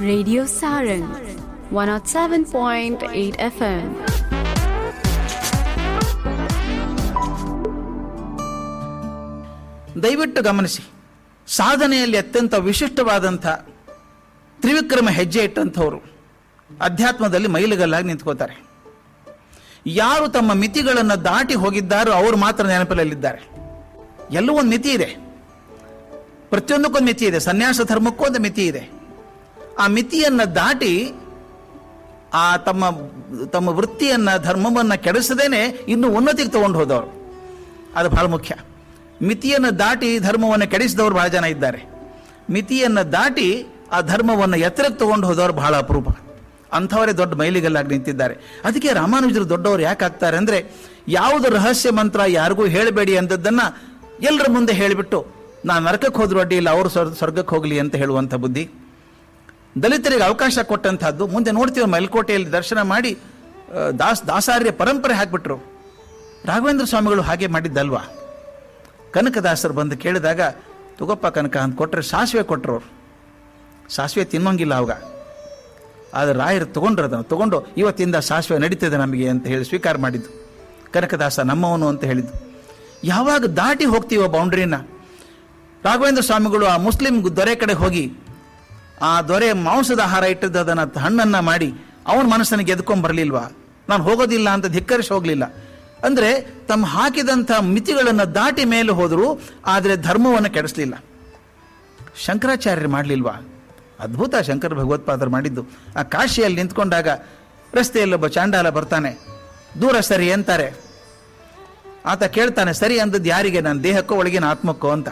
Radio Saran 107.8 FM. ದಯವಿಟ್ಟು ಗಮನಿಸಿ ಸಾಧನೆಯಲ್ಲಿ ಅತ್ಯಂತ ವಿಶಿಷ್ಟವಾದಂಥ ತ್ರಿವಿಕ್ರಮ ಹೆಜ್ಜೆ ಇಟ್ಟಂಥವರು ಅಧ್ಯಾತ್ಮದಲ್ಲಿ ಮೈಲಿಗಲ್ಲಾಗಿ ನಿಂತ್ಕೋತಾರೆ ಯಾರು ತಮ್ಮ ಮಿತಿಗಳನ್ನು ದಾಟಿ ಹೋಗಿದ್ದಾರೋ ಅವರು ಮಾತ್ರ ನೆನಪಲ್ಲಿದ್ದಾರೆ ಎಲ್ಲೂ ಒಂದು ಮಿತಿ ಇದೆ ಪ್ರತಿಯೊಂದಕ್ಕೊಂದು ಮಿತಿ ಇದೆ ಸನ್ಯಾಸ ಧರ್ಮಕ್ಕೂ ಒಂದು ಮಿತಿ ಇದೆ ಆ ಮಿತಿಯನ್ನು ದಾಟಿ ಆ ತಮ್ಮ ತಮ್ಮ ವೃತ್ತಿಯನ್ನ ಧರ್ಮವನ್ನ ಕೆಡಿಸದೇನೆ ಇನ್ನು ಉನ್ನತಿಗೆ ತಗೊಂಡು ಹೋದವರು ಅದು ಬಹಳ ಮುಖ್ಯ ಮಿತಿಯನ್ನು ದಾಟಿ ಧರ್ಮವನ್ನು ಕೆಡಿಸಿದವರು ಬಹಳ ಜನ ಇದ್ದಾರೆ ಮಿತಿಯನ್ನು ದಾಟಿ ಆ ಧರ್ಮವನ್ನು ಎತ್ತರಕ್ಕೆ ತಗೊಂಡು ಹೋದವರು ಬಹಳ ಅಪರೂಪ ಅಂಥವರೇ ದೊಡ್ಡ ಮೈಲಿಗಲ್ಲಾಗಿ ನಿಂತಿದ್ದಾರೆ ಅದಕ್ಕೆ ರಾಮಾನುಜರು ದೊಡ್ಡವರು ಯಾಕೆ ಆಗ್ತಾರೆ ಅಂದ್ರೆ ಯಾವುದು ರಹಸ್ಯ ಮಂತ್ರ ಯಾರಿಗೂ ಹೇಳಬೇಡಿ ಅಂದದ್ದನ್ನ ಎಲ್ಲರ ಮುಂದೆ ಹೇಳಿಬಿಟ್ಟು ನಾನು ನರಕಕ್ಕೆ ಹೋದ್ರು ಅಡ್ಡಿ ಇಲ್ಲ ಅವರು ಸ್ವರ್- ಸ್ವರ್ಗಕ್ಕೆ ಹೋಗಲಿ ಅಂತ ಹೇಳುವಂಥ ಬುದ್ಧಿ ದಲಿತರಿಗೆ ಅವಕಾಶ ಕೊಟ್ಟಂತಹದ್ದು ಮುಂದೆ ನೋಡ್ತೀವಿ ಮೇಲ್ಕೋಟೆಯಲ್ಲಿ ದರ್ಶನ ಮಾಡಿ ಆ, ದಾಸ್ ದಾಸಾರ್ಯ ಪರಂಪರೆ ಹಾಕ್ಬಿಟ್ರು ರಾಘವೇಂದ್ರ ಸ್ವಾಮಿಗಳು ಹಾಗೆ ಮಾಡಿದ್ದಲ್ವಾ ಕನಕದಾಸರು ಬಂದು ಕೇಳಿದಾಗ ತುಗಪ್ಪ ಕನಕ ಅಂತ ಕೊಟ್ಟರೆ ಸಾಸಿವೆ ಕೊಟ್ಟರು ಅವ್ರು ಸಾಸಿವೆ ತಿನ್ನೋಂಗಿಲ್ಲ ಅವಾಗ ಆದರೆ ರಾಯರು ತಗೊಂಡ್ರು ಅದನ್ನು ತಗೊಂಡು ಇವತ್ತಿಂದ ಸಾಸಿವೆ ನಡೀತದೆ ನಮಗೆ ಅಂತ ಹೇಳಿ ಸ್ವೀಕಾರ ಮಾಡಿದ್ದು ಕನಕದಾಸ ನಮ್ಮವನು ಅಂತ ಹೇಳಿದ್ದು ಯಾವಾಗ ದಾಟಿ ಹೋಗ್ತೀವೋ ಬೌಂಡ್ರಿನ ರಾಘವೇಂದ್ರ ಸ್ವಾಮಿಗಳು ಆ ಮುಸ್ಲಿಂ ದೊರೆ ಕಡೆ ಹೋಗಿ ಆ ದೊರೆ ಮಾಂಸದ ಆಹಾರ ಇಟ್ಟದ್ದು ಅದನ್ನ ಹಣ್ಣನ್ನ ಮಾಡಿ ಅವನ ಮನಸ್ಸನ್ನು ಗೆದ್ಕೊಂಡ್ ಬರಲಿಲ್ವಾ ನಾನು ಹೋಗೋದಿಲ್ಲ ಅಂತ ಧಿಕ್ಕರಿಸಿ ಹೋಗ್ಲಿಲ್ಲ ಅಂದ್ರೆ ತಮ್ಮ ಹಾಕಿದಂಥ ಮಿತಿಗಳನ್ನು ದಾಟಿ ಮೇಲೆ ಹೋದ್ರು ಆದರೆ ಧರ್ಮವನ್ನು ಕೆಡಿಸ್ಲಿಲ್ಲ ಶಂಕರಾಚಾರ್ಯರು ಮಾಡಲಿಲ್ವಾ ಅದ್ಭುತ ಶಂಕರ ಭಗವತ್ಪಾದರು ಮಾಡಿದ್ದು ಆ ಕಾಶಿಯಲ್ಲಿ ನಿಂತ್ಕೊಂಡಾಗ ರಸ್ತೆಯಲ್ಲೊಬ್ಬ ಚಾಂಡಾಲ ಬರ್ತಾನೆ ದೂರ ಸರಿ ಅಂತಾರೆ ಆತ ಕೇಳ್ತಾನೆ ಸರಿ ಅಂದದ್ದು ಯಾರಿಗೆ ನನ್ನ ದೇಹಕ್ಕೋ ಒಳಗಿನ ಆತ್ಮಕ್ಕೋ ಅಂತ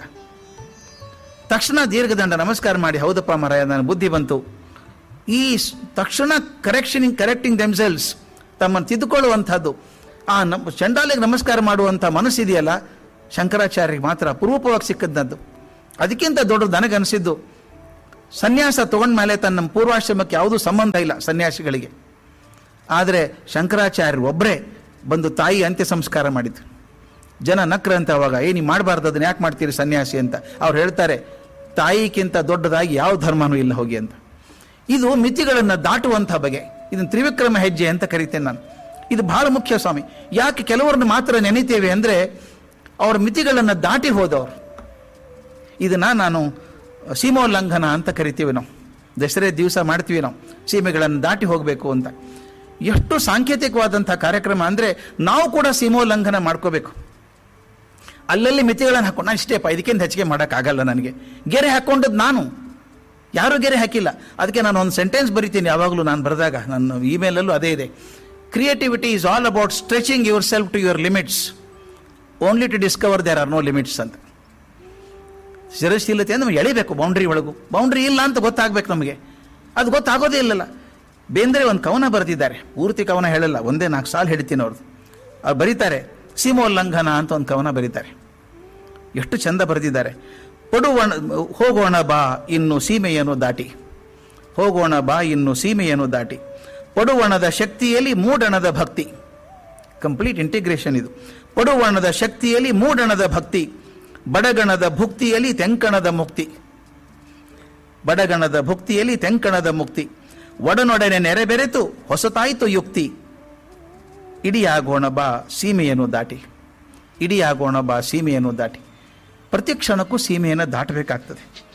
ತಕ್ಷಣ ದೀರ್ಘದಂಡ ನಮಸ್ಕಾರ ಮಾಡಿ ಹೌದಪ್ಪ ಮರಾಯ ನನ್ನ ಬುದ್ಧಿ ಬಂತು ಈ ಸ್- ತಕ್ಷಣ ಕರೆಕ್ಷನಿಂಗ್ ಕರೆಕ್ಟಿಂಗ್ ದೆಮ್ಸೆಲ್ಸ್ ತಮ್ಮನ್ನು ತಿದ್ದುಕೊಳ್ಳುವಂಥದ್ದು ಆ ನಮ್ ಚಂಡಾಲಿಗೆ ನಮಸ್ಕಾರ ಮಾಡುವಂಥ ಮನಸ್ಸಿದೆಯಲ್ಲ ಶಂಕರಾಚಾರ್ಯರಿಗೆ ಮಾತ್ರ ಅಪರೂಪವಾಗಿ ಸಿಕ್ಕದ್ದದ್ದು ಅದಕ್ಕಿಂತ ದೊಡ್ಡ ನನಗನ್ಸಿದ್ದು ಸನ್ಯಾಸ ತಗೊಂಡ್ಮೇಲೆ ತನ್ನ ಪೂರ್ವಾಶ್ರಮಕ್ಕೆ ಯಾವುದೂ ಸಂಬಂಧ ಇಲ್ಲ ಸನ್ಯಾಸಿಗಳಿಗೆ ಆದರೆ ಶಂಕರಾಚಾರ್ಯರು ಒಬ್ಬರೇ ಬಂದು ತಾಯಿ ಅಂತ್ಯ ಸಂಸ್ಕಾರ ಮಾಡಿದ್ರು ಜನ ನಕ್ರಂತ ಅವಾಗ ಏ ನೀವು ಮಾಡಬಾರ್ದು ಅದನ್ನ ಯಾಕೆ ಮಾಡ್ತೀರಿ ಸನ್ಯಾಸಿ ಅಂತ ಅವ್ರು ಹೇಳ್ತಾರೆ ತಾಯಿಗಿಂತ ದೊಡ್ಡದಾಗಿ ಯಾವ ಧರ್ಮನೂ ಇಲ್ಲ ಹೋಗಿ ಅಂತ ಇದು ಮಿತಿಗಳನ್ನು ದಾಟುವಂಥ ಬಗೆ ಇದನ್ನು ತ್ರಿವಿಕ್ರಮ ಹೆಜ್ಜೆ ಅಂತ ಕರಿತೇನೆ ನಾನು ಇದು ಬಹಳ ಮುಖ್ಯ ಸ್ವಾಮಿ ಯಾಕೆ ಕೆಲವರನ್ನು ಮಾತ್ರ ನೆನೆತೇವೆ ಅಂದರೆ ಅವರ ಮಿತಿಗಳನ್ನು ದಾಟಿ ಹೋದವರು ಇದನ್ನ ನಾನು ಸೀಮೋಲ್ಲಂಘನ ಅಂತ ಕರಿತೀವಿ ನಾವು ದಸರೆ ದಿವಸ ಮಾಡ್ತೀವಿ ನಾವು ಸೀಮೆಗಳನ್ನು ದಾಟಿ ಹೋಗಬೇಕು ಅಂತ ಎಷ್ಟು ಸಾಂಕೇತಿಕವಾದಂಥ ಕಾರ್ಯಕ್ರಮ ಅಂದರೆ ನಾವು ಕೂಡ ಸೀಮೋಲ್ಲಂಘನ ಮಾಡ್ಕೋಬೇಕು ಅಲ್ಲಲ್ಲಿ ಮಿತಿಗಳನ್ನು ಹಾಕೊಂಡು ನಾನು ಇಷ್ಟೇಪ್ಪ ಇದಕ್ಕಿಂತ ಹೆಚ್ಚಿಗೆ ಮಾಡೋಕ್ಕಾಗಲ್ಲ ನನಗೆ ಗೆರೆ ಹಾಕೊಂಡದ್ದು ನಾನು ಯಾರೂ ಗೆರೆ ಹಾಕಿಲ್ಲ ಅದಕ್ಕೆ ನಾನು ಒಂದು ಸೆಂಟೆನ್ಸ್ ಬರಿತೀನಿ ಯಾವಾಗಲೂ ನಾನು ಬರೆದಾಗ ನನ್ನ ಇಮೇಲಲ್ಲೂ ಅದೇ ಇದೆ creativity is all about stretching yourself to your limits only to discover there are no limits ಅಂತ ಸೃಜನಶೀಲತೆ ನಮಗೆ ಎಳಿಬೇಕು ಬೌಂಡ್ರಿ ಒಳಗು ಬೌಂಡ್ರಿ ಇಲ್ಲ ಅಂತ ಗೊತ್ತಾಗ್ಬೇಕು ನಮಗೆ ಅದು ಗೊತ್ತಾಗೋದೇ ಇಲ್ಲಲ್ಲ ಬೇಂದ್ರೆ ಒಂದು ಕವನ ಬರೆದಿದ್ದಾರೆ ಪೂರ್ತಿ ಕವನ ಹೇಳಲ್ಲ ಒಂದೇ ನಾಲ್ಕು ಸಾಲು ಹೇಳ್ತೀನಿ ಅವ್ರದ್ದು ಅವ್ರು ಬರೀತಾರೆ ಸೀಮೋಲ್ಲಂಘನ ಅಂತ ಒಂದು ಕವನ ಬರೀತಾರೆ ಎಷ್ಟು ಚಂದ ಬರೆದಿದ್ದಾರೆ ಪಡುವಣ ಹೋಗೋಣ ಬಾ ಇನ್ನು ಸೀಮೆಯನ್ನು ದಾಟಿ ಹೋಗೋಣ ಬಾ ಇನ್ನು ಸೀಮೆಯನ್ನು ದಾಟಿ ಪಡುವಣದ ಶಕ್ತಿಯಲ್ಲಿ ಮೂಡಣದ ಭಕ್ತಿ ಕಂಪ್ಲೀಟ್ ಇಂಟಿಗ್ರೇಷನ್ ಇದು ಪಡುವಣದ ಶಕ್ತಿಯಲ್ಲಿ ಮೂಡಣದ ಭಕ್ತಿ ಬಡಗಣದ ಭುಕ್ತಿಯಲ್ಲಿ ತೆಂಕಣದ ಮುಕ್ತಿ ಬಡಗಣದ ಭುಕ್ತಿಯಲ್ಲಿ ತೆಂಕಣದ ಮುಕ್ತಿ ಒಡನೊಡನೆ ನೆರೆಬೆರೆತು ಹೊಸತಾಯಿತು ಯುಕ್ತಿ ಇಡಿಯಾಗೋಣ ಬಾ ಸೀಮೆಯನ್ನು ದಾಟಿ ಇಡಿಯಾಗೋಣ ಬಾ ಸೀಮೆಯನ್ನು ದಾಟಿ ಪ್ರತಿ ಕ್ಷಣಕ್ಕೂ ಸೀಮೆಯನ್ನು ದಾಟಬೇಕಾಗ್ತದೆ